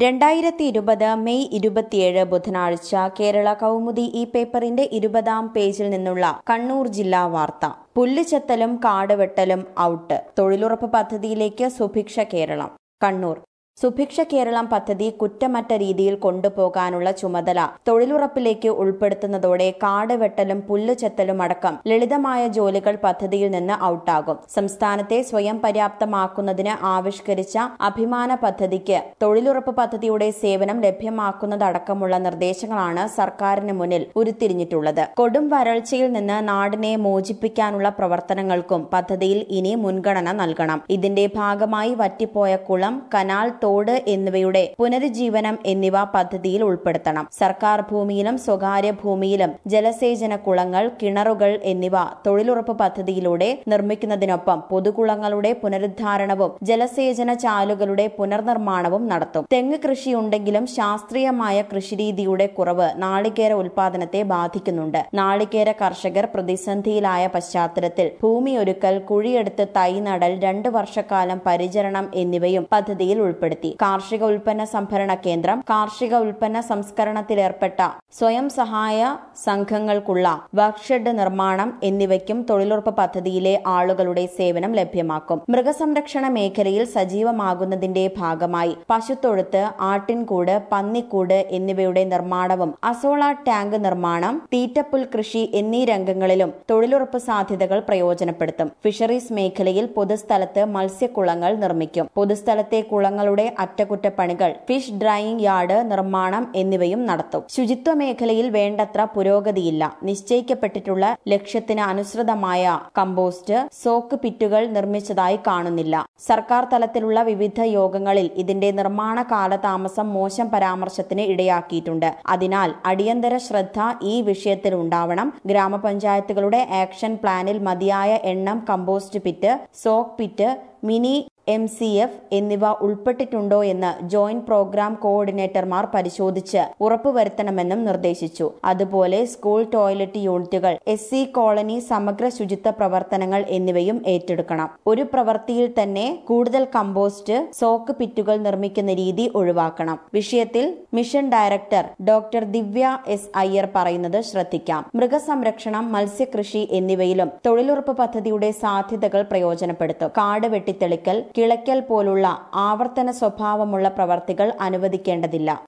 രണ്ടായിരത്തി ഇരുപത് മെയ് ഇരുപത്തിയേഴ് ബുധനാഴ്ച കേരള കൗമുദി ഈ പേപ്പറിന്റെ ഇരുപതാം പേജിൽ നിന്നുള്ള കണ്ണൂർ ജില്ലാ വാർത്ത പുല്ലുചെത്തലും കാടുവെട്ടലും ഔട്ട് തൊഴിലുറപ്പ് പദ്ധതിയിലേക്ക് സുഭിക്ഷ കേരളം കണ്ണൂർ സുഭിക്ഷ കേരളം പദ്ധതി കുറ്റമറ്റ രീതിയിൽ കൊണ്ടുപോകാനുള്ള ചുമതല തൊഴിലുറപ്പിലേക്ക് ഉൾപ്പെടുത്തുന്നതോടെ കാട് വെട്ടലും പുല്ലുചെത്തലും അടക്കം ലളിതമായ ജോലികൾ പദ്ധതിയിൽ നിന്ന് ഔട്ടാകും സംസ്ഥാനത്തെ സ്വയം പര്യാപ്തമാക്കുന്നതിന് ആവിഷ്കരിച്ച അഭിമാന പദ്ധതിക്ക് തൊഴിലുറപ്പ് പദ്ധതിയുടെ സേവനം ലഭ്യമാക്കുന്നതടക്കമുള്ള നിർദ്ദേശങ്ങളാണ് സർക്കാരിന് മുന്നിൽ ഉരുത്തിരിഞ്ഞിട്ടുള്ളത് കൊടും വരൾച്ചയിൽ നിന്ന് നാടിനെ മോചിപ്പിക്കാനുള്ള പ്രവർത്തനങ്ങൾക്കും പദ്ധതിയിൽ ഇനി മുൻഗണന നൽകണം ഇതിന്റെ ഭാഗമായി വറ്റിപ്പോയ കുളം കനാൽ തോട് എന്നിവയുടെ പുനരുജ്ജീവനം എന്നിവ പദ്ധതിയിൽ ഉൾപ്പെടുത്തണം സർക്കാർ ഭൂമിയിലും സ്വകാര്യ ഭൂമിയിലും ജലസേചന കുളങ്ങൾ കിണറുകൾ എന്നിവ തൊഴിലുറപ്പ് പദ്ധതിയിലൂടെ നിർമ്മിക്കുന്നതിനൊപ്പം പൊതുകുളങ്ങളുടെ പുനരുദ്ധാരണവും ജലസേചന ചാലുകളുടെ പുനർനിർമ്മാണവും നടത്തും തെങ്ങ് കൃഷിയുണ്ടെങ്കിലും ശാസ്ത്രീയമായ കൃഷിരീതിയുടെ കുറവ് നാളികേര ഉൽപാദനത്തെ ബാധിക്കുന്നുണ്ട് നാളികേര കർഷകർ പ്രതിസന്ധിയിലായ പശ്ചാത്തലത്തിൽ ഭൂമിയൊരുക്കൽ കുഴിയെടുത്ത് തൈ നടൽ രണ്ടു വർഷക്കാലം പരിചരണം എന്നിവയും പദ്ധതിയിൽ ഉൾപ്പെടുത്തി കാർഷിക ഉൽപ്പന്ന സംഭരണ കേന്ദ്രം കാർഷിക ഉൽപ്പന്ന സംസ്കരണത്തിലേർപ്പെട്ട സ്വയം സഹായ സംഘങ്ങൾക്കുള്ള വർക്ക്ഷെഡ് നിർമ്മാണം എന്നിവയ്ക്കും തൊഴിലുറപ്പ് പദ്ധതിയിലെ ആളുകളുടെ സേവനം ലഭ്യമാക്കും മൃഗസംരക്ഷണ മേഖലയിൽ സജീവമാകുന്നതിന്റെ ഭാഗമായി പശുത്തൊഴുത്ത് ആട്ടിൻകൂട് പന്നിക്കൂട് എന്നിവയുടെ നിർമ്മാണവും അസോള ടാങ്ക് നിർമ്മാണം തീറ്റപ്പുൽ കൃഷി എന്നീ രംഗങ്ങളിലും തൊഴിലുറപ്പ് സാധ്യതകൾ പ്രയോജനപ്പെടുത്തും ഫിഷറീസ് മേഖലയിൽ പൊതുസ്ഥലത്ത് മത്സ്യക്കുളങ്ങൾ നിർമ്മിക്കും പൊതുസ്ഥലത്തെ കുളങ്ങളുടെ അറ്റകുറ്റപ്പണികൾ ഫിഷ് ഡ്രൈയിംഗ് യാർഡ് നിർമ്മാണം എന്നിവയും നടത്തും ശുചിത്വ മേഖലയിൽ വേണ്ടത്ര പുരോഗതിയില്ല നിശ്ചയിക്കപ്പെട്ടിട്ടുള്ള ലക്ഷ്യത്തിന് അനുസൃതമായ കമ്പോസ്റ്റ് സോക്ക് പിറ്റുകൾ നിർമ്മിച്ചതായി കാണുന്നില്ല സർക്കാർ തലത്തിലുള്ള വിവിധ യോഗങ്ങളിൽ ഇതിന്റെ നിർമ്മാണ കാലതാമസം മോശം പരാമർശത്തിന് ഇടയാക്കിയിട്ടുണ്ട് അതിനാൽ അടിയന്തര ശ്രദ്ധ ഈ വിഷയത്തിൽ ഉണ്ടാവണം ഗ്രാമപഞ്ചായത്തുകളുടെ ആക്ഷൻ പ്ലാനിൽ മതിയായ എണ്ണം compost pit soak pit mini M C F എന്നിവ ഉൾപ്പെട്ടിട്ടുണ്ടോ എന്ന് ജോയിന്റ് പ്രോഗ്രാം കോർഡിനേറ്റർമാർ പരിശോധിച്ച് ഉറപ്പുവരുത്തണമെന്നും നിർദ്ദേശിച്ചു അതുപോലെ സ്കൂൾ ടോയ്ലറ്റ് യൂണിറ്റുകൾ എസ് സി കോളനി സമഗ്ര ശുചിത്വ പ്രവർത്തനങ്ങൾ എന്നിവയും ഏറ്റെടുക്കണം ഒരു പ്രവൃത്തിയിൽ തന്നെ കൂടുതൽ കമ്പോസ്റ്റ് സോക്ക് പിറ്റുകൾ നിർമ്മിക്കുന്ന രീതി ഒഴിവാക്കണം വിഷയത്തിൽ mission director doctor Divya S Iyer പറയുന്നത് ശ്രദ്ധിക്കാം മൃഗസംരക്ഷണം മത്സ്യകൃഷി എന്നിവയിലും തൊഴിലുറപ്പ് പദ്ധതിയുടെ സാധ്യതകൾ പ്രയോജനപ്പെടുത്തും കാട് വെട്ടിത്തെളിക്കൽ കിളയ്ക്കൽ പോലുള്ള ആവർത്തന സ്വഭാവമുള്ള പ്രവർത്തികൾ അനുവദിക്കേണ്ടതില്ല